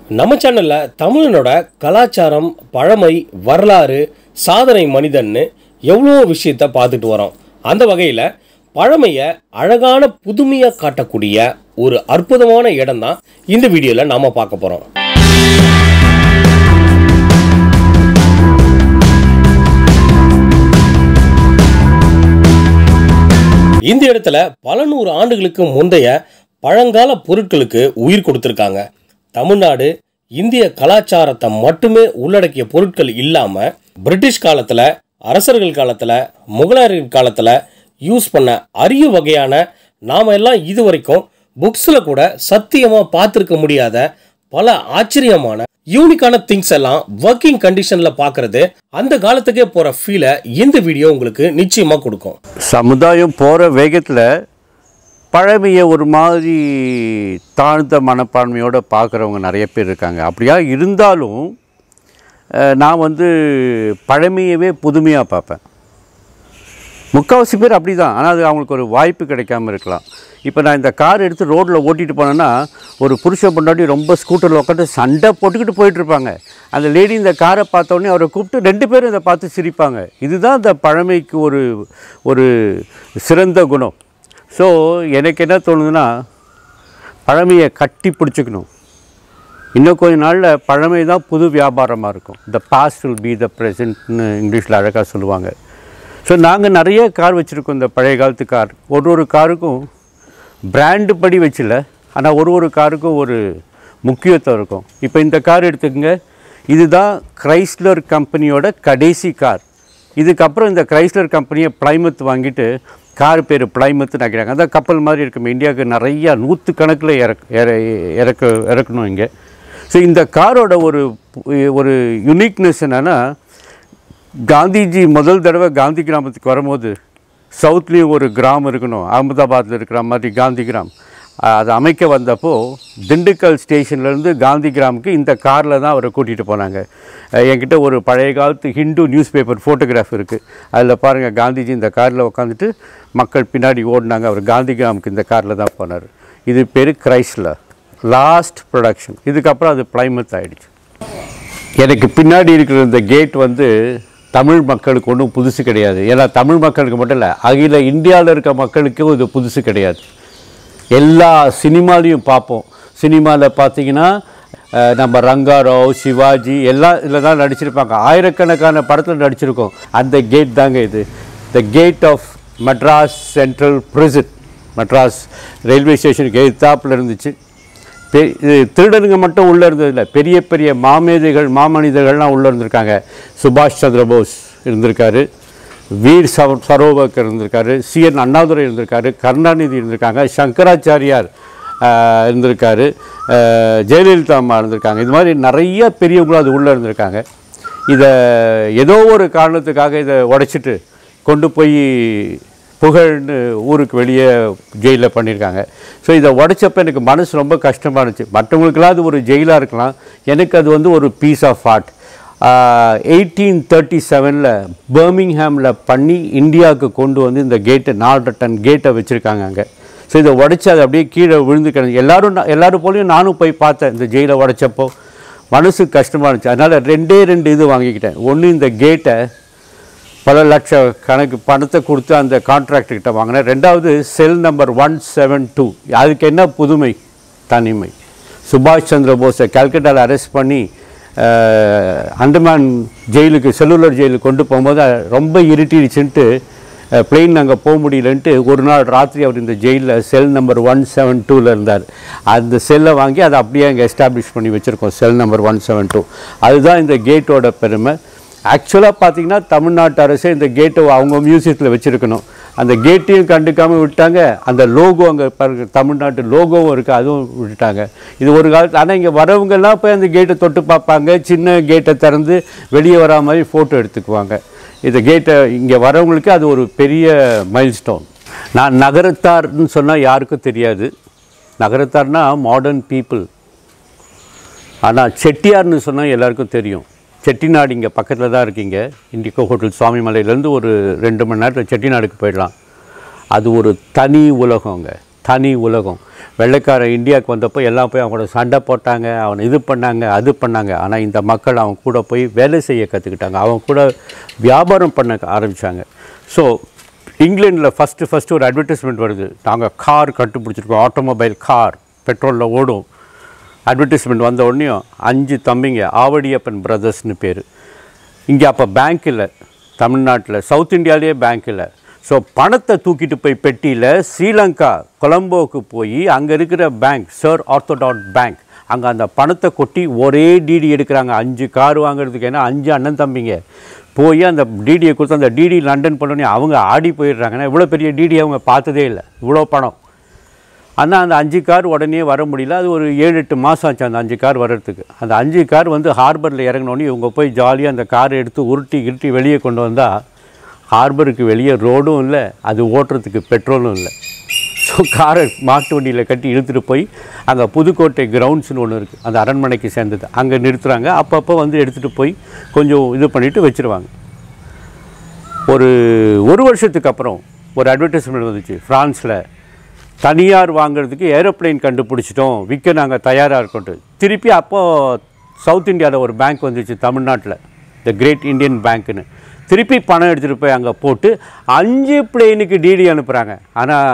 நம்ம சேனலில் தமிழனோட கலாச்சாரம் பழமை வரலாறு சாதனை மனிதன்னு எவ்வளோ விஷயத்த பார்த்துட்டு வரோம் அந்த வகையில் பழமையை அழகான புதுமையாக காட்டக்கூடிய ஒரு அற்புதமான இடம் தான் இந்த வீடியோவில் நாம் பார்க்க போகிறோம் இந்த இடத்துல பல நூறு ஆண்டுகளுக்கு முந்தைய பழங்கால பொருட்களுக்கு உயிர் கொடுத்துருக்காங்க தமிழ்நாடு இந்திய கலாச்சாரத்தை மட்டுமே உள்ளடக்கிய பொருட்கள் இல்லாமல் பிரிட்டிஷ் காலத்தில் அரசர்கள் காலத்தில் முகலாயர்கள் காலத்தில் யூஸ் பண்ண அரிய வகையான நாம் எல்லாம் இதுவரைக்கும் புக்ஸில் கூட சத்தியமாக பார்த்துருக்க முடியாத பல ஆச்சரியமான யூனிக்கான திங்ஸ் எல்லாம் ஒர்க்கிங் கண்டிஷனில் பார்க்கறது அந்த காலத்துக்கே போகிற ஃபீலை இந்த வீடியோ உங்களுக்கு நிச்சயமாக கொடுக்கும் சமுதாயம் போகிற வேகத்தில் பழமையை ஒரு மாதிரி தாழ்ந்த மனப்பான்மையோடு பார்க்குறவங்க நிறைய பேர் இருக்காங்க அப்படியா இருந்தாலும் அஹ், நான் வந்து பழமையவே புதுமையாக பார்ப்பேன் முக்கால்வாசி பேர் அப்படி தான் ஆனால் அது அவங்களுக்கு ஒரு வாய்ப்பு கிடைக்காம இருக்கலாம் இப்போ நான் இந்த கார் எடுத்து ரோட்டில் ஓட்டிகிட்டு போனேன்னா ஒரு புருஷன் பொண்டாட்டி ரொம்ப ஸ்கூட்டரில் உட்காந்து சண்டை போட்டுக்கிட்டு போயிட்டு இருப்பாங்க அந்த லேடி இந்த காரை பார்த்த உடனே அவரை கூப்பிட்டு ரெண்டு பேரும் இதை பார்த்து சிரிப்பாங்க இதுதான் இந்த பழமைக்கு ஒரு ஒரு சிறந்த குணம் ஸோ எனக்கு என்ன தோணுதுன்னா பழமையை கட்டி பிடிச்சிக்கணும் இன்னும் கொஞ்ச நாளில் பழமை தான் புது வியாபாரமாக இருக்கும் the past will be the ப்ரெசன்ட்னு இங்கிலீஷில் அழகாக சொல்லுவாங்க ஸோ நாங்கள் நிறைய கார் வச்சுருக்கோம் இந்த பழைய காலத்து கார் ஒரு ஒரு காருக்கும் பிராண்டு படி வச்சில்ல ஆனால் ஒரு ஒரு காருக்கும் ஒரு முக்கியத்துவம் இருக்கும் இப்போ இந்த கார் எடுத்துக்கங்க இதுதான் கிரைஸ்லர் கம்பெனியோட கடைசி கார் இதுக்கப்புறம் இந்த கிரைஸ்லர் கம்பெனியை பிளைமத் வாங்கிட்டு கார் பேர் பிளைமத்துன்னு ஆக்கிறாங்க அதான் கப்பல் மாதிரி இருக்கும் இந்தியாவுக்கு நிறையா நூற்று கணக்கில் இறக் இற- இறக்க இறக்கணும் இங்கே ஸோ இந்த காரோட ஒரு ஒரு யுனிக்னஸ் என்னென்னா காந்திஜி முதல் தடவை காந்தி கிராமத்துக்கு வரும்போது சவுத்லேயும் ஒரு கிராமம் இருக்கணும் அகமதாபாத்தில் இருக்கிற மாதிரி காந்தி கிராம் அஹ் அதை அமைக்க வந்தப்போ திண்டுக்கல் ஸ்டேஷன்லேருந்து காந்தி கிராமுக்கு இந்த காரில் தான் அவரை கூட்டிகிட்டு போனாங்க அஹ் என்கிட்ட ஒரு பழைய காலத்து ஹிந்து நியூஸ் பேப்பர் ஃபோட்டோகிராஃப் இருக்குது அதில் பாருங்கள் காந்திஜி இந்த காரில் உட்காந்துட்டு மக்கள் பின்னாடி ஓடினாங்க அவர் காந்தி கிராமுக்கு இந்த காரில் தான் போனார் இது பேர் கிரைஸ்லர் லாஸ்ட் ப்ரொடக்ஷன் இதுக்கப்புறம் அது பிளைமத் ஆயிடுச்சு எனக்கு பின்னாடி இருக்கிற இந்த கேட் வந்து தமிழ் மக்களுக்கு ஒன்றும் புதுசு கிடையாது ஏன்னா தமிழ் மக்களுக்கு மட்டும் இல்லை அகில இந்தியாவில் இருக்க மக்களுக்கும் இது புதுசு கிடையாது எல்லா சினிமாலையும் பார்ப்போம் சினிமாவில் பார்த்தீங்கன்னா அஹ், நம்ம ரங்காராவ் சிவாஜி எல்லாம் இதில் தான் நடிச்சிருப்பாங்க ஆயிரக்கணக்கான படத்தில் நடிச்சிருக்கோம் அந்த கேட் தாங்க இது the gate of Madras central prison Madras railway ஸ்டேஷனுக்கு எதிர்த்தாப்பில் இருந்துச்சு பெ- இது திருடனுங்க மட்டும் உள்ளே இருந்ததில்ல பெரிய பெரிய மாமேதைகள் மாமனிதர்கள்லாம் உள்ளே இருந்திருக்காங்க சுபாஷ் சந்திர போஸ் இருந்திருக்காரு வீர் சவ சரோவக்கர் இருந்திருக்காரு சிஎன் அண்ணாதுரை இருந்திருக்காரு கருணாநிதி இருந்திருக்காங்க சங்கராச்சாரியார் ஆஹ், இருந்திருக்காரு ஆஹ், ஜெயலலிதா அம்மா இருந்திருக்காங்க இது மாதிரி நிறைய பெரியவங்களும் அது உள்ளே இருந்திருக்காங்க இதை ஏதோ ஒரு காரணத்துக்காக இதை உடைச்சிட்டு கொண்டு போய் புகழ்னு ஊருக்கு வெளியே ஜெயிலில் பண்ணியிருக்காங்க ஸோ இதை உடைச்சப்ப எனக்கு மனசு ரொம்ப கஷ்டமாக இருந்துச்சு மற்றவங்களுக்கெல்லாம் அது ஒரு ஜெயிலாக இருக்கலாம் எனக்கு அது வந்து ஒரு piece of art eighteen thirty செவனில் பர்மிங்ஹாமில் பண்ணி இந்தியாவுக்கு கொண்டு வந்து இந்த கேட்டை நாலரை டன் கேட்டை வச்சுருக்காங்க அங்கே ஸோ இதை உடைச்சி அது அப்படியே கீழே விழுந்து கிடந்து எல்லாரும் நான் எல்லாரும் போலையும் நானும் போய் பார்த்தேன் இந்த ஜெயிலை உடைச்சப்போ மனசு கஷ்டமாக இருந்துச்சு அதனால் ரெண்டே ரெண்டு இது வாங்கிக்கிட்டேன் ஒன்று இந்த கேட்டை பல லட்ச கணக்கு பணத்தை கொடுத்து அந்த கான்ட்ராக்ட் கிட்ட வாங்கினேன் ரெண்டாவது cell number one seven two அதுக்கு என்ன புதுமை தனிமை சுபாஷ் சந்திர போஸை கல்கட்டாவில் அரெஸ்ட் பண்ணி அஹ், அண்டமான் ஜெயிலுக்கு செல்லுலர் ஜெயிலுக்கு கொண்டு போகும்போது அது ரொம்ப இருட்டிடுச்சுன்ட்டு பிளெயின் அங்கே போக முடியலன்ட்டு ஒரு நாள் ராத்திரி அவர் இந்த ஜெயிலில் செல் நம்பர் ஒன் செவன் டூவில் இருந்தார் அந்த செல்லை வாங்கி அதை அப்படியே அங்கே எஸ்டாப்ளிஷ் பண்ணி வச்சுருக்கோம் cell number one seven two அதுதான் இந்த கேட்டோட பெருமை ஆக்சுவலாக பார்த்தீங்கன்னா தமிழ்நாட்டு அரசே இந்த கேட்டை அவங்க மியூசியத்தில் வச்சுருக்கணும் அந்த கேட்டையும் கண்டுக்காமல் விட்டாங்க அந்த லோகோ அங்கே பாருங்க தமிழ்நாட்டு லோகோவும் இருக்குது அதுவும் விட்டுட்டாங்க இது ஒரு காலத்து ஆனால் இங்கே வரவங்கெல்லாம் போய் அந்த கேட்டை தொட்டு பார்ப்பாங்க சின்ன கேட்டை திறந்து வெளியே வரா மாதிரி ஃபோட்டோ எடுத்துக்குவாங்க இந்த கேட்டை இங்கே வரவங்களுக்கு அது ஒரு பெரிய மைல்ஸ்டோன் நான் நகரத்தார்னு சொன்னால் யாருக்கும் தெரியாது நகரத்தார்னா மாடர்ன் பீப்புள் ஆனால் செட்டியார்னு சொன்னால் எல்லாருக்கும் தெரியும் செட்டிநாடு இங்கே பக்கத்தில் தான் இருக்கீங்க இண்டிகோ ஹோட்டல் சுவாமிமலையிலேருந்து ஒரு ரெண்டு மணி நேரத்தில் செட்டிநாடுக்கு போயிடலாம் அது ஒரு தனி உலகங்க தனி உலகம் வெள்ளைக்காரன் இந்தியாவுக்கு வந்தப்போ எல்லாம் போய் அவங்களோட சண்டை போட்டாங்க அவனை இது பண்ணாங்க அது பண்ணாங்க ஆனால் இந்த மக்கள் அவன் கூட போய் வேலை செய்ய கற்றுக்கிட்டாங்க அவன் கூட வியாபாரம் பண்ண ஆரம்பித்தாங்க ஸோ இங்கிலாண்டில் ஃபஸ்ட்டு ஃபஸ்ட்டு ஒரு அட்வர்டைஸ்மெண்ட் வருது நாங்கள் கார் கண்டுபிடிச்சிருக்கோம் ஆட்டோமொபைல் கார் பெட்ரோலில் ஓடும் அட்வர்டைஸ்மெண்ட் வந்த உடனேயும் அஞ்சு தம்பிங்க ஆவடியப்பன் பிரதர்ஸ்னு பேர் இங்கே அப்போ பேங்க் இல்லை தமிழ்நாட்டில் சவுத் இந்தியாவிலேயே பேங்க் இல்லை ஸோ பணத்தை தூக்கிட்டு போய் பெட்டியில் ஸ்ரீலங்கா கொலம்போவுக்கு போய் அங்கே இருக்கிற பேங்க் சர் ஆர்த்தோடாட் பேங்க் அங்கே அந்த பணத்தை கொட்டி ஒரே டிடி எடுக்கிறாங்க அஞ்சு கார் வாங்குறதுக்கு ஏன்னா அஞ்சு அண்ணன் தம்பிங்க போய் அந்த டிடியை கொடுத்து அந்த டிடி லண்டன் பண்ணோடனே அவங்க ஆடி போயிடுறாங்கன்னா இவ்வளோ பெரிய டிடி அவங்க பார்த்ததே இல்லை இவ்வளோ பணம் ஆனால் அந்த அஞ்சு கார் உடனே வர முடியல அது ஒரு ஏழு எட்டு மாதம் ஆச்சு அந்த அஞ்சு கார் வர்றதுக்கு அந்த அஞ்சு கார் வந்து ஹார்பரில் இறங்கினோடனே இவங்க போய் ஜாலியாக அந்த காரை எடுத்து உருட்டி கிருட்டி வெளியே கொண்டு வந்தால் ஹார்பருக்கு வெளியே ரோடும் இல்லை அது ஓட்டுறதுக்கு பெட்ரோலும் இல்லை ஸோ காரை மாட்டு வண்டியில் கட்டி இழுத்துட்டு போய் அங்கே புதுக்கோட்டை கிரவுண்ட்ஸ்னு ஒன்று இருக்குது அந்த அரண்மனைக்கு சேர்ந்தது அங்கே நிறுத்துகிறாங்க அப்பப்போ வந்து எடுத்துகிட்டு போய் கொஞ்சம் இது பண்ணிவிட்டு வச்சுருவாங்க ஒரு ஒரு வருஷத்துக்கு அப்புறம் ஒரு அட்வர்டைஸ்மெண்ட் வந்துச்சு ஃப்ரான்ஸில் தனியார் வாங்குறதுக்கு ஏரோப்ளேன் கண்டுபிடிச்சிட்டோம் விற்க நாங்கள் தயாராக இருக்கோன்ட்டு திருப்பி அப்போது சவுத் இந்தியாவில் ஒரு பேங்க் வந்துச்சு தமிழ்நாட்டில் த கிரேட் இந்தியன் பேங்க்னு திருப்பி பணம் எடுத்துகிட்டு போய் அங்கே போட்டு அஞ்சு பிளேனுக்கு டிடி அனுப்புகிறாங்க ஆனால்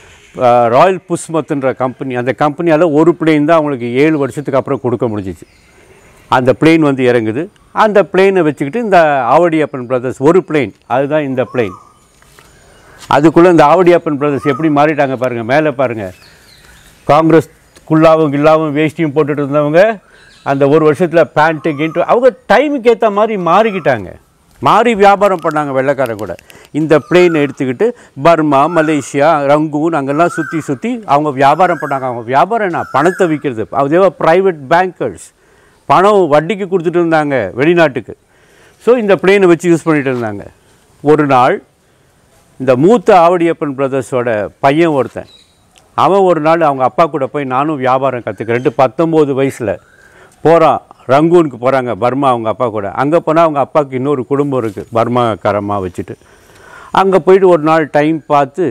ராயல் புஸ்மத்துன்ற கம்பெனி அந்த கம்பெனியால் ஒரு பிளேன் தான் அவங்களுக்கு ஏழு வருஷத்துக்கு அப்புறம் கொடுக்க முடிஞ்சிச்சு அந்த பிளேன் வந்து இறங்குது அந்த பிளேனை வச்சுக்கிட்டு இந்த ஆவடியப்பன் பிரதர்ஸ் ஒரு பிளேன் அதுதான் இந்த பிளேன் அதுக்குள்ளே இந்த ஆவடியப்பன் பிரதர்ஸ் எப்படி மாறிட்டாங்க பாருங்கள் மேலே பாருங்கள் காங்கிரஸ் குல்லாவும் கில்லாவும் வேஷ்டியும் போட்டுட்டு இருந்தவங்க அந்த ஒரு வருஷத்தில் பேண்ட்டு கிண்ட்டு அவங்க டைமுக்கு ஏற்ற மாதிரி மாறிக்கிட்டாங்க மாறி வியாபாரம் பண்ணாங்க வெள்ளைக்காரன் கூட இந்த பிளேனை எடுத்துக்கிட்டு பர்மா மலேசியா ரங்கூன் அங்கெல்லாம் சுற்றி சுற்றி அவங்க வியாபாரம் பண்ணாங்க அவங்க வியாபாரம் என்ன பணத்தை விற்கிறது அதே ப்ரைவேட் பேங்கர்ஸ் பணம் வட்டிக்கு கொடுத்துட்டு இருந்தாங்க வெளிநாட்டுக்கு ஸோ இந்த பிளேனை வச்சு யூஸ் பண்ணிட்டு இருந்தாங்க ஒரு நாள் இந்த மூத்த ஆவடியப்பன் பிரதர்ஸோட பையன் ஒருத்தன் அவன் ஒரு நாள் அவங்க அப்பா கூட போய் நானும் வியாபாரம் கற்றுக்கிறேன்ட்டு பத்தொம்போது வயசில் போகிறான் ரங்கூனுக்கு போகிறாங்க பர்மா அவங்க அப்பா கூட அங்கே போனால் அவங்க அப்பாவுக்கு இன்னொரு குடும்பம் இருக்குது பர்மாக்காரமாக வச்சுட்டு அங்கே போயிட்டு ஒரு நாள் டைம் பார்த்து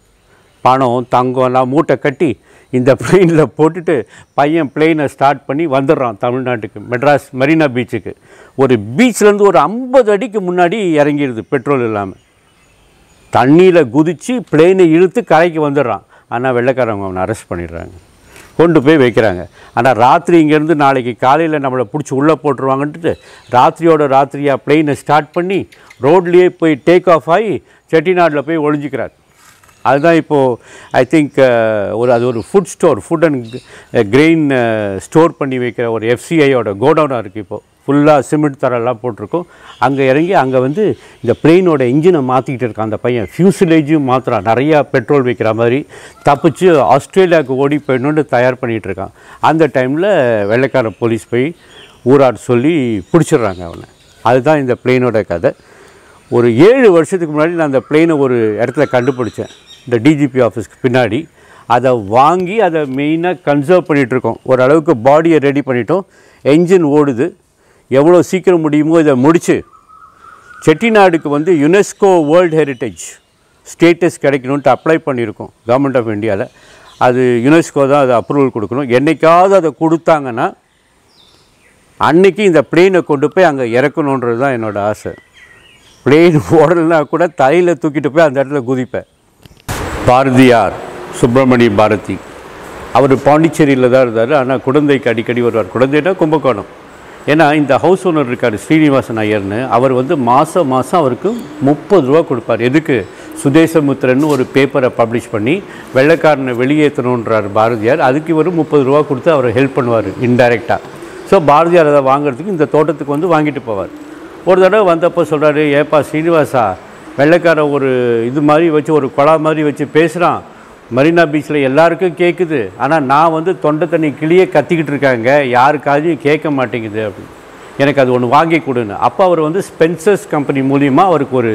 பணம் தங்கம்லாம் மூட்டை கட்டி இந்த பிளெயினில் போட்டுட்டு பையன் பிளெயினை ஸ்டார்ட் பண்ணி வந்துடுறான் தமிழ்நாட்டுக்கு மெட்ராஸ் மெரினா பீச்சுக்கு ஒரு பீச்லேருந்து ஒரு ஐம்பது அடிக்கு முன்னாடி இறங்கிடுது பெட்ரோல் இல்லாமல் தண்ணியில் குதித்து பிளெயினை இழுத்து கரைக்கு வந்துடுறான் ஆனால் வெள்ளைக்காரவங்க அவனை அரெஸ்ட் பண்ணிடுறாங்க கொண்டு போய் வைக்கிறாங்க ஆனால் ராத்திரி இங்கேருந்து நாளைக்கு காலையில் நம்மளை பிடிச்சி உள்ளே போட்டுருவாங்கன்ட்டு ராத்திரியோட ராத்திரியாக பிளெயினை ஸ்டார்ட் பண்ணி ரோட்லேயே போய் டேக் ஆஃப் ஆகி செட்டிநாட்டில் போய் ஒளிஞ்சிக்கிறார் அதுதான் இப்போது ஐ திங்க் ஒரு அது ஒரு food store food and grain store பண்ணி வைக்கிற ஒரு எஃப்சிஐயோட கோடவுனாக இருக்குது இப்போது ஃபுல்லாக சிமெண்ட் தரெல்லாம் போட்டிருக்கோம் அங்கே இறங்கி அங்கே வந்து இந்த பிளெயினோட இன்ஜினை மாற்றிக்கிட்டு இருக்கான் அந்த பையன் ஃபியூசிலேஜும் மாற்றுறான் நிறையா பெட்ரோல் வைக்கிற மாதிரி தப்பிச்சு ஆஸ்திரேலியாவுக்கு ஓடி போயிடணுன்னு தயார் பண்ணிகிட்டு இருக்கான் அந்த டைமில் வெள்ளைக்கார போலீஸ் போய் ஊரார் சொல்லி பிடிச்சிடுறாங்க அவனை அதுதான் இந்த பிளெயினோட கதை ஒரு ஏழு வருஷத்துக்கு முன்னாடி நான் அந்த பிளெயினை ஒரு இடத்துல கண்டுபிடிச்சேன் இந்த டிஜிபி ஆஃபீஸ்க்கு பின்னாடி அதை வாங்கி அதை மெயினாக கன்சர்வ் பண்ணிகிட்ருக்கோம் ஓரளவுக்கு பாடியை ரெடி பண்ணிட்டோம் என்ஜின் ஓடுது எவ்வளோ சீக்கிரம் முடியுமோ இதை முடித்து செட்டிநாடுக்கு வந்து யுனெஸ்கோ வேர்ல்டு ஹெரிட்டேஜ் ஸ்டேட்டஸ் கிடைக்கணுன்ட்டு அப்ளை பண்ணியிருக்கோம் கவர்மெண்ட் ஆஃப் இந்தியாவில் அது யுனெஸ்கோ தான் அது அப்ரூவல் கொடுக்கணும் என்றைக்காவது அதை கொடுத்தாங்கன்னா அன்னைக்கு இந்த பிளேனை கொண்டு போய் அங்கே இறக்கணுன்றது தான் என்னோடய ஆசை பிளேன் ஓடலைன்னா கூட தலையில் தூக்கிட்டு போய் அந்த இடத்துல குதிப்பேன் பாரதியார் சுப்பிரமணிய பாரதி அவர் பாண்டிச்சேரியில் தான் இருந்தார் ஆனால் குழந்தைக்கு அடிக்கடி வருவார் குழந்தைனா கும்பகோணம் ஏன்னா இந்த ஹவுஸ் ஓனர் இருக்கார் ஸ்ரீனிவாசன் ஐயர்னு அவர் வந்து மாதம் மாதம் அவருக்கு முப்பது ரூபா கொடுப்பார் எதுக்கு சுதேசமுத்திரன்னு ஒரு பேப்பரை பப்ளிஷ் பண்ணி வெள்ளைக்காரனை வெளியேற்றணுன்றார் பாரதியார் அதுக்கு இவர் முப்பது ரூபா கொடுத்து அவர் ஹெல்ப் பண்ணுவார் இன்டைரக்டாக ஸோ பாரதியார் அதை வாங்குறதுக்கு இந்த தோட்டத்துக்கு வந்து வாங்கிட்டு போவார் ஒரு தடவை வந்தப்போ சொல்கிறாரு ஏப்பா ஸ்ரீனிவாசா வெள்ளைக்காரன் ஒரு இது மாதிரி வச்சு ஒரு குழா மாதிரி வச்சு பேசுகிறான் மரீனா பீச்சில் எல்லாருக்கும் கேட்குது ஆனால் நான் வந்து தொண்டை தண்ணி கிளியே கத்திக்கிட்டு இருக்காங்க யாருக்காதையும் கேட்க மாட்டேங்குது அப்படின்னு எனக்கு அது ஒன்று வாங்கி கொடுன்னு அப்போ அவர் வந்து ஸ்பென்சர்ஸ் கம்பெனி மூலிமா அவருக்கு ஒரு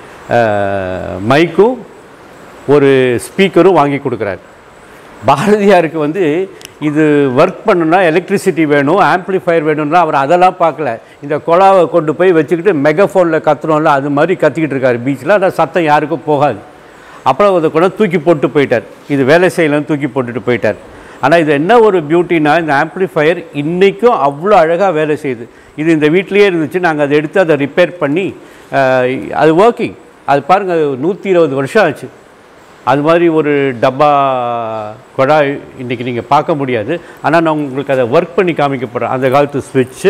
அஹ், மைக்கும் ஒரு ஸ்பீக்கரும் வாங்கி கொடுக்குறாரு பாரதியாருக்கு வந்து இது ஒர்க் பண்ணுனா எலக்ட்ரிசிட்டி வேணும் ஆம்ப்ளிஃபையர் வேணும்னா அவர் அதெல்லாம் பார்க்கல இந்த குழாவை கொண்டு போய் வச்சுக்கிட்டு மெகாஃபோனில் கத்துறோம்ல அது மாதிரி கத்திக்கிட்டு இருக்காரு பீச்சில் ஆனால் சத்தம் யாருக்கும் போகாது அப்புறம் அதை கூட தூக்கி போட்டு போயிட்டார் இது வேலை செய்யலன்னு தூக்கி போட்டுட்டு போயிட்டார் ஆனால் இது என்ன ஒரு பியூட்டினா இந்த ஆம்ப்ளிஃபையர் இன்றைக்கும் அவ்வளோ அழகாக வேலை செய்யுது இது இந்த வீட்லேயே இருந்துச்சு நாங்கள் அதை எடுத்து அதை ரிப்பேர் பண்ணி அஹ், அது ஒர்க்கிங் அது பாருங்கள் நூற்றி இருபது வருஷம் ஆச்சு அது மாதிரி ஒரு டப்பா குழாய் இன்றைக்கி நீங்கள் பார்க்க முடியாது ஆனால் நான் உங்களுக்கு அதை ஒர்க் பண்ணி காமிக்க போகிறேன் அந்த காலத்து ஸ்விட்ச்சு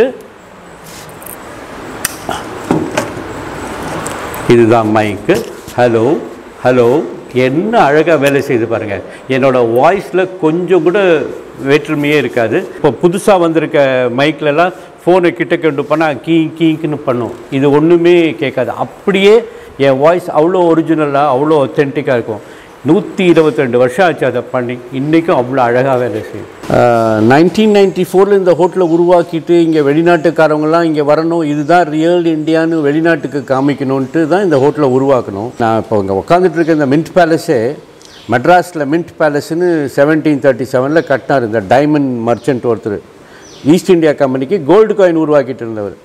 இதுதான் மைக்கு ஹலோ ஹலோ என்ன அழகாக வேலை செய்து பாருங்கள் என்னோட வாய்ஸில் கொஞ்சம் கூட வேற்றுமையே இருக்காது இப்போ புதுசாக வந்திருக்க மைக்லலாம் ஃபோனை கிட்ட கொண்டு போனால் கீ கீக்குன்னு பண்ணும் இது ஒன்றுமே கேட்காது அப்படியே என் வாய்ஸ் அவ்வளோ ஒரிஜினலாக அவ்வளோ ஒத்தென்டிக்காக இருக்கும் நூற்றி இருபத்தி ரெண்டு வருஷம் ஆச்சு அதை பண்ணி இன்றைக்கும் அவ்வளோ அழகாக வேலை செய்யும் நைன்டீன் நைன்டி ஃபோரில் இந்த ஹோட்டலை உருவாக்கிட்டு இங்கே வெளிநாட்டுக்காரவங்கலாம் இங்கே வரணும் இதுதான் ரியல் இந்தியான்னு வெளிநாட்டுக்கு காமிக்கணுன்ட்டு தான் இந்த ஹோட்டலை உருவாக்கணும் நான் இப்போ இங்கே உட்காந்துட்டு இருக்க இந்த மின்ட் பேலஸே மெட்ராஸில் மின்ட் பேலஸ்னு செவன்டீன் தேர்ட்டி செவனில் கட்டினார் இந்த டைமண்ட் மர்ச்சன்ட் ஒருத்தர் ஈஸ்ட் இந்தியா கம்பெனிக்கு கோல்டு காயின் உருவாக்கிட்டு இருந்தவர்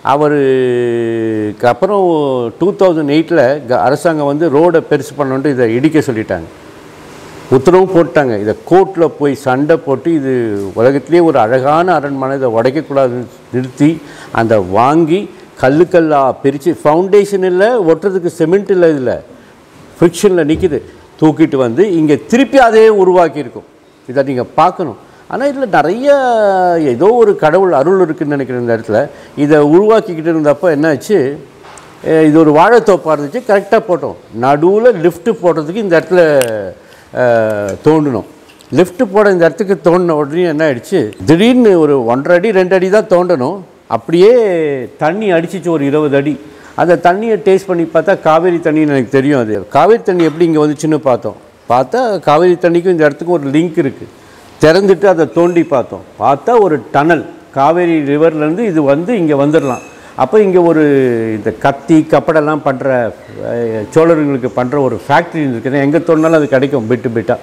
அவருக்கு அப்புறம் டூ தௌசண்ட் எயிட்டில் அரசாங்கம் வந்து ரோடை பெருசு பண்ணணுன்ட்டு இதை இடிக்க சொல்லிட்டாங்க உத்தரவும் போட்டாங்க இதை கோர்ட்டில் போய் சண்டை போட்டு இது உலகத்திலேயே ஒரு அழகான அரண்மனை இதை உடைக்கக்கூடாதுன்னு நிறுத்தி அந்த வாங்கி கல்லு கல்லாக பிரித்து ஃபவுண்டேஷன் இல்லை ஒட்டுறதுக்கு சிமெண்ட் இல்லை இதில் ஃப்ரிக்ஷனில் நிற்கிது தூக்கிட்டு வந்து இங்கே திருப்பி அதே உருவாக்கியிருக்கும் இதை நீங்கள் பார்க்கணும் ஆனால் இதில் நிறைய ஏதோ ஒரு கடவுள் அருள் இருக்குன்னு நினைக்கிறேன் இந்த இடத்துல இதை உருவாக்கிக்கிட்டு இருந்தப்போ என்னாச்சு அஹ் இது ஒரு வாழைத்தோப்பாக இருந்துச்சு கரெக்டாக போட்டோம் நடுவில் லிஃப்ட்டு போடுறதுக்கு இந்த இடத்துல அஹ், தோண்டணும் லிஃப்ட் போட இந்த இடத்துக்கு தோண்டின உடனே என்ன ஆயிடுச்சு திடீர்னு ஒரு ஒன்றரை அடி ரெண்டு அடி தான் தோண்டணும் அப்படியே தண்ணி அடிச்சிச்சு ஒரு இருபது அடி அந்த தண்ணியை டேஸ்ட் பண்ணி பார்த்தா காவேரி தண்ணின்னு எனக்கு தெரியும் அது காவேரி தண்ணி எப்படி இங்கே வந்துச்சுன்னு பார்த்தோம் பார்த்தா காவேரி தண்ணிக்கும் இந்த இடத்துக்கும் ஒரு லிங்க் இருக்குது திறந்துட்டு அதை தோண்டி பார்த்தோம் பார்த்தா ஒரு டனல் காவேரி ரிவர்லேருந்து இது வந்து இங்கே வந்துடலாம் அப்போ இங்கே ஒரு இந்த கத்தி கப்படெல்லாம் பண்ணுற சோழர்களுக்கு பண்ணுற ஒரு ஃபேக்ட்ரி இருக்குது எங்கே தோண்டினாலும் அது கிடைக்கும் பிட்டு பிட்டாக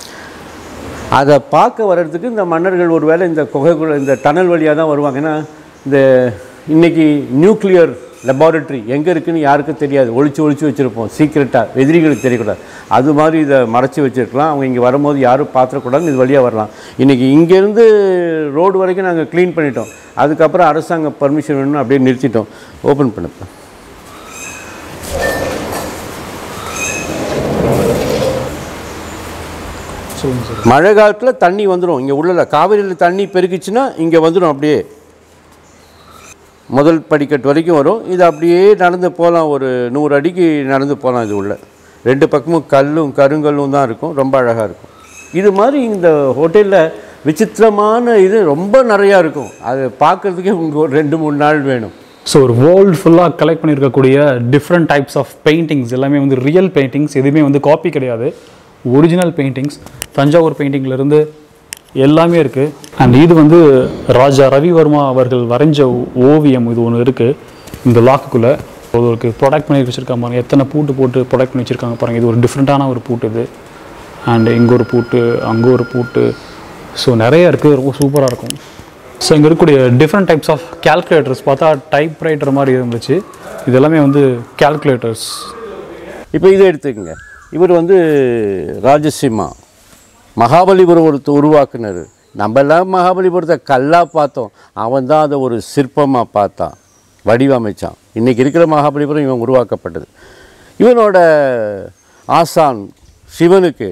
அதை பார்க்க வர்றதுக்கு இந்த மன்னர்கள் ஒருவேளை இந்த குகைக்குள்ள இந்த டனல் வழியாக தான் வருவாங்க ஏன்னா இந்த இன்னைக்கு நியூக்ளியர் லெபார்ட்டரி எங்கே இருக்குன்னு யாருக்கும் தெரியாது ஒளிச்சு ஒளிச்சு வச்சுருப்போம் சீக்கிரட்டாக எதிரிகளுக்கு தெரியக்கூடாது அது மாதிரி இதை மறைச்சி வச்சுருக்கலாம் அவங்க இங்கே வரும்போது யாரும் பார்த்துடக்கூடாதுன்னு இது வழியாக வரலாம் இன்றைக்கி இங்கேருந்து ரோடு வரைக்கும் நாங்கள் க்ளீன் பண்ணிட்டோம் அதுக்கப்புறம் அரசாங்க பர்மிஷன் வேணும்னு அப்படியே நிறுத்திட்டோம் ஓப்பன் பண்ணப்போ சொல்லுங்கள் சார் மழை காலத்தில் தண்ணி வந்துடும் இங்கே உள்ள காவிரியில் தண்ணி பெருக்குச்சுன்னா இங்கே வந்துடும் அப்படியே முதல் படிக்கட்டு வரைக்கும் வரும் இது அப்படியே நடந்து போகலாம் ஒரு நூறு அடிக்கு நடந்து போகலாம் இது உள்ள ரெண்டு பக்கமும் கல்லும் கருங்கல்லும் தான் இருக்கும் ரொம்ப அழகாக இருக்கும் இது மாதிரி இந்த ஹோட்டலில் விசித்திரமான இது ரொம்ப நிறையா இருக்கும் அது பார்க்குறதுக்கே உங்களுக்கு ஒரு ரெண்டு மூணு நாள் வேணும் ஸோ ஒரு வேர்ல்டு ஃபுல்லாக கலெக்ட் பண்ணியிருக்கக்கூடிய டிஃப்ரெண்ட் டைப்ஸ் ஆஃப் பெயிண்டிங்ஸ் எல்லாமே வந்து ரியல் பெயிண்டிங்ஸ் எதுவுமே வந்து காப்பி கிடையாது ஒரிஜினல் பெயிண்டிங்ஸ் தஞ்சாவூர் பெயிண்டிங்லேருந்து எல்லாமே இருக்குது அண்ட் இது வந்து ராஜா ரவிவர்மா அவர்கள் வரைஞ்ச ஓவியம் இது ஒன்று இருக்குது இந்த லாக்குக்குள்ளே ஒரு ப்ரொடக்ட் பண்ணி வச்சுருக்காங்க பாருங்க எத்தனை பூட்டு போட்டு ப்ரொடக்ட் பண்ணி வச்சுருக்காங்க பாருங்கள் இது ஒரு டிஃப்ரெண்ட்டான ஒரு பூட்டு இது அண்ட் இங்கே ஒரு பூட்டு அங்கே ஒரு பூட்டு ஸோ நிறைய இருக்குது ரொம்ப சூப்பராக இருக்கும் ஸோ இங்கே இருக்கக்கூடிய டிஃப்ரெண்ட் டைப்ஸ் ஆஃப் கால்குலேட்டர்ஸ் பார்த்தா டைப் ரைட்டர் மாதிரி இருந்துச்சு இது எல்லாமே வந்து கால்குலேட்டர்ஸ் இப்போ இதை எடுத்துக்கங்க இவர் வந்து ராஜசிம்மா மகாபலிபுரம் ஒருத்தர் உருவாக்குனார் நம்ம எல்லாம் மகாபலிபுரத்தை கல்லாக பார்த்தோம் அவன் தான் அதை ஒரு சிற்பமாக பார்த்தான் வடிவமைச்சான் இன்றைக்கி இருக்கிற மகாபலிபுரம் இவன் உருவாக்கப்பட்டது இவனோட ஆசான் சிவனுக்கு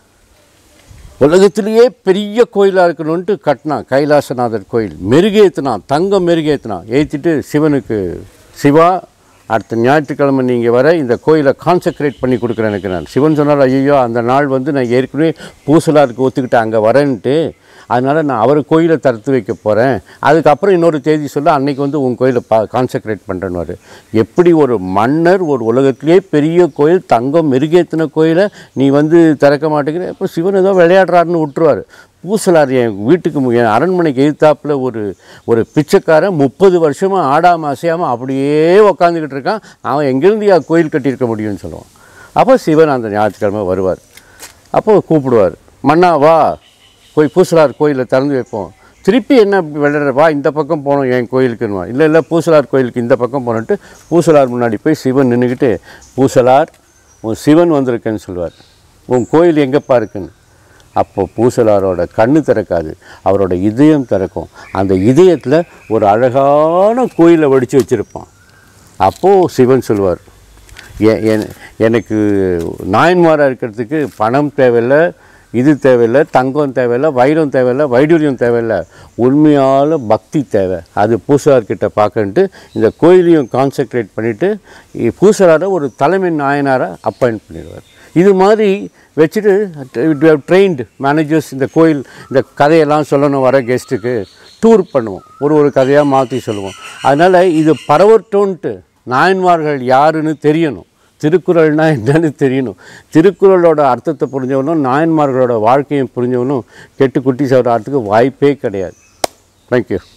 உலகத்திலேயே பெரிய கோயிலாக இருக்கணும்ன்ட்டு கட்டினான் கைலாசநாதர் கோயில் மெருகேற்றினான் தங்கம் மெருகேற்றினான் ஏற்றிட்டு சிவனுக்கு சிவா அடுத்த ஞாயிற்றுக்கிழமை நீங்கள் வர இந்த கோயிலை கான்சென்ட்ரேட் பண்ணி கொடுக்குறேன் எனக்கு நான் சிவன் சொன்னார் ஐயோ அந்த நாள் வந்து நான் ஏற்கனவே பூசலாருக்கு ஒத்துக்கிட்டு அங்கே வரேன்ட்டு அதனால் நான் அவர் கோயிலை திறந்து வைக்க போகிறேன் அதுக்கப்புறம் இன்னொரு தேதி சொல்ல அன்னைக்கு வந்து உன் கோயிலை பா கான்சென்ட்ரேட் பண்ணுறேன்னு எப்படி ஒரு மன்னர் ஒரு உலகத்திலே பெரிய கோயில் தங்கம் மெருகேற்றின கோயிலை நீ வந்து திறக்க மாட்டேங்கிற இப்போ சிவன் ஏதோ விளையாடுறாருன்னு விட்டுருவார் பூசலார் என் வீட்டுக்கு மு- என் அரண்மனைக்கு எதிர்த்தாப்புல ஒரு ஒரு பிச்சைக்காரன் முப்பது வருஷமாக ஆடாமல் அசையாமல் அப்படியே உக்காந்துக்கிட்டு இருக்கான் அவன் எங்கேருந்து யா கோயில் கட்டியிருக்க முடியும்னு சொல்லுவான் அப்போ சிவன் அந்த ஞாயிற்றுக்கிழமை வருவார் அப்போ கூப்பிடுவார் மன்னா வா போய் பூசலார் கோயிலை திறந்து வைப்போம் திருப்பி என்ன இப்படி விளையாடுற வா இந்த பக்கம் போனோம் என் கோயிலுக்குன்னுவா இல்லை இல்லை பூசலார் கோயிலுக்கு இந்த பக்கம் போனோன்ட்டு பூசலார் முன்னாடி போய் சிவன் நின்றுக்கிட்டு பூசலார் உன் சிவன் வந்திருக்கேன்னு சொல்லுவார் உன் கோயில் எங்கேப்பா இருக்குன்னு அப்போ பூசலாரோட கண்ணு திறக்காது அவரோட இதயம் திறக்கும் அந்த இதயத்தில் ஒரு அழகான கோயிலை வடித்து வச்சுருப்பான் அப்போது சிவன் சொல்வார் எ- என- எனக்கு நாயன்மாராக இருக்கிறதுக்கு பணம் தேவையில்லை இது தேவையில்லை தங்கம் தேவையில்லை வைரம் தேவையில்லை வைடூரியம் தேவையில்லை உண்மையான பக்தி தேவை அது பூசார்கிட்ட பார்க்கன்ட்டு இந்த கோயிலையும் கான்சென்ட்ரேட் பண்ணிவிட்டு பூசலாரை ஒரு தலைமை நாயனாராக அப்பாயிண்ட் பண்ணிடுவார் இது மாதிரி வச்சுட்டு ட்ரெயின்டு மேனேஜர்ஸ் இந்த கோயில் இந்த கதையெல்லாம் சொல்லணும் வர கெஸ்ட்டுக்கு டூர் பண்ணுவோம் ஒரு ஒரு கதையாக மாற்றி சொல்லுவோம் அதனால் இது பரவட்டோன்ட்டு நாயன்மார்கள் யாருன்னு தெரியணும் திருக்குறள்னா என்னன்னு தெரியணும் திருக்குறளோட அர்த்தத்தை புரிஞ்சவனும் நாயன்மார்களோட வாழ்க்கையை புரிஞ்சவனும் கெட்டு குட்டி சாப்பிட்றதுக்கு வாய்ப்பே கிடையாது தேங்க்யூ